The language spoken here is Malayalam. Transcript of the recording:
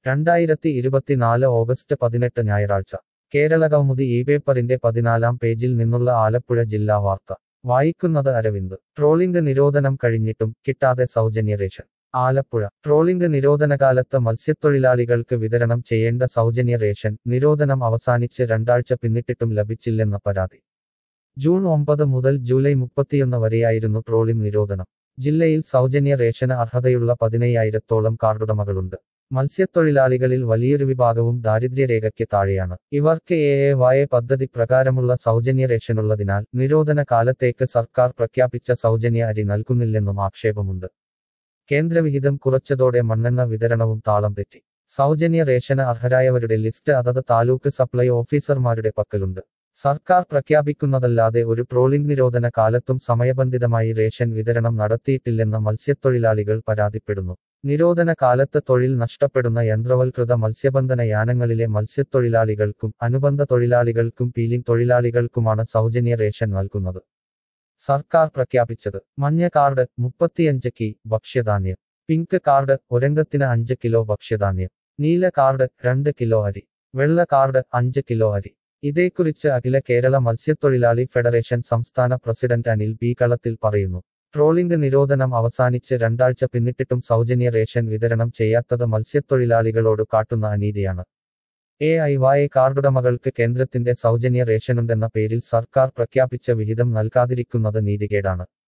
രണ്ടായിരത്തി ഇരുപത്തിനാല് ഓഗസ്റ്റ് പതിനെട്ട് ഞായറാഴ്ച കേരളകൗമുദി ഈ പേപ്പറിന്റെ പതിനാലാം പേജിൽ നിന്നുള്ള ആലപ്പുഴ ജില്ലാ വാർത്ത വായിക്കുന്നത് അരവിന്ദ് ട്രോളിംഗ് നിരോധനം കഴിഞ്ഞിട്ടും കിട്ടാതെ സൗജന്യ റേഷൻ ആലപ്പുഴ ട്രോളിംഗ് നിരോധനകാലത്ത് മത്സ്യത്തൊഴിലാളികൾക്ക് വിതരണം ചെയ്യേണ്ട സൗജന്യ റേഷൻ നിരോധനം അവസാനിച്ച് രണ്ടാഴ്ച പിന്നിട്ടിട്ടും ലഭിച്ചില്ലെന്ന പരാതി ജൂൺ ഒമ്പത് മുതൽ ജൂലൈ മുപ്പത്തിയൊന്ന് വരെയായിരുന്നു ട്രോളിംഗ് നിരോധനം ജില്ലയിൽ സൗജന്യ റേഷന് അർഹതയുള്ള പതിനയ്യായിരത്തോളം കാർഡുടമകളുണ്ട് മത്സ്യത്തൊഴിലാളികളിൽ വലിയൊരു വിഭാഗവും ദാരിദ്ര്യരേഖയ്ക്ക് താഴെയാണ് ഇവർക്ക് എ എ വായ പദ്ധതി പ്രകാരമുള്ള സൗജന്യ റേഷനുള്ളതിനാൽ നിരോധന കാലത്തേക്ക് സർക്കാർ പ്രഖ്യാപിച്ച സൗജന്യ അരി നൽകുന്നില്ലെന്നും ആക്ഷേപമുണ്ട് കേന്ദ്രവിഹിതം കുറച്ചതോടെ മണ്ണെണ്ണ വിതരണവും താളം തെറ്റി സൗജന്യ റേഷന് അർഹരായവരുടെ ലിസ്റ്റ് അതത് താലൂക്ക് സപ്ലൈ ഓഫീസർമാരുടെ പക്കലുണ്ട് സർക്കാർ പ്രഖ്യാപിക്കുന്നതല്ലാതെ ഒരു ട്രോളിംഗ് നിരോധന കാലത്തും സമയബന്ധിതമായി റേഷൻ വിതരണം നടത്തിയിട്ടില്ലെന്ന് മത്സ്യത്തൊഴിലാളികൾ പരാതിപ്പെടുന്നു നിരോധന കാലത്ത് തൊഴിൽ നഷ്ടപ്പെടുന്ന യന്ത്രവൽകൃത മത്സ്യബന്ധന യാനങ്ങളിലെ മത്സ്യത്തൊഴിലാളികൾക്കും അനുബന്ധ തൊഴിലാളികൾക്കും പീലിംഗ് തൊഴിലാളികൾക്കുമാണ് സൗജന്യ റേഷൻ നൽകുന്നത് സർക്കാർ പ്രഖ്യാപിച്ചത് മഞ്ഞ കാർഡ് മുപ്പത്തിയഞ്ച് കി ഭക്ഷ്യധാന്യം പിങ്ക് കാർഡ് ഒരംഗത്തിന് അഞ്ച് കിലോ ഭക്ഷ്യധാന്യം നീല കാർഡ് രണ്ട് കിലോ അരി വെള്ള കാർഡ് അഞ്ച് കിലോ അരി ഇതേക്കുറിച്ച് അഖില കേരള മത്സ്യത്തൊഴിലാളി ഫെഡറേഷൻ സംസ്ഥാന പ്രസിഡന്റ് അനിൽ ബി കളത്തിൽ പറയുന്നു ട്രോളിംഗ് നിരോധനം അവസാനിച്ച് രണ്ടാഴ്ച പിന്നിട്ടിട്ടും സൗജന്യ റേഷൻ വിതരണം ചെയ്യാത്തത് മത്സ്യത്തൊഴിലാളികളോട് കാട്ടുന്ന അനീതിയാണ് എ ഐ വായ കാർഡുടമകൾക്ക് കേന്ദ്രത്തിന്റെ സൗജന്യ റേഷനുണ്ടെന്ന പേരിൽ സർക്കാർ പ്രഖ്യാപിച്ച വിഹിതം നൽകാതിരിക്കുന്നത് നീതികേടാണ്